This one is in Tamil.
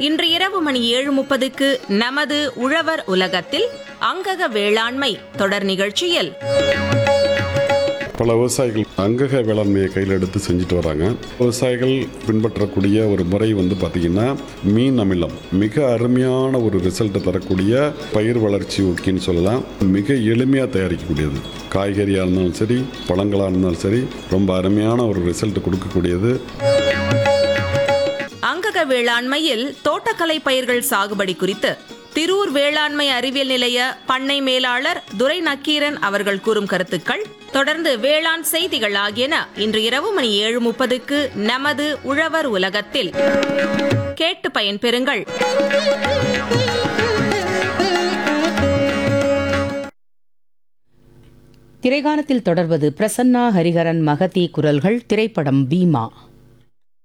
இன்று இரவு மணி ஏழு முப்பதுக்கு நமது உழவர் உலகத்தில் அங்கக வேளாண்மை தொடர் நிகழ்ச்சியில் பல விவசாயிகள் அங்கக வேளாண்மையை கையில் எடுத்து செஞ்சுட்டு வராங்க விவசாயிகள் பின்பற்றக்கூடிய ஒரு முறை வந்து பார்த்திங்கன்னா மீன் அமிலம் மிக அருமையான ஒரு ரிசல்ட்டை தரக்கூடிய பயிர் வளர்ச்சி ஊக்கின்னு சொல்லலாம் மிக எளிமையாக தயாரிக்கக்கூடியது காய்கறியாக இருந்தாலும் சரி பழங்களாக இருந்தாலும் சரி ரொம்ப அருமையான ஒரு ரிசல்ட் கொடுக்கக்கூடியது அங்கக வேளாண்மையில் தோட்டக்கலை பயிர்கள் சாகுபடி குறித்து திரூர் வேளாண்மை அறிவியல் நிலைய பண்ணை மேலாளர் துரை நக்கீரன் அவர்கள் கூறும் கருத்துக்கள் தொடர்ந்து வேளாண் செய்திகள் ஆகியன இன்று இரவு மணி ஏழு முப்பதுக்கு நமது உழவர் உலகத்தில் கேட்டு பயன்பெறுங்கள் திரைகாணத்தில் தொடர்வது பிரசன்னா ஹரிஹரன் மகதி குரல்கள் திரைப்படம் பீமா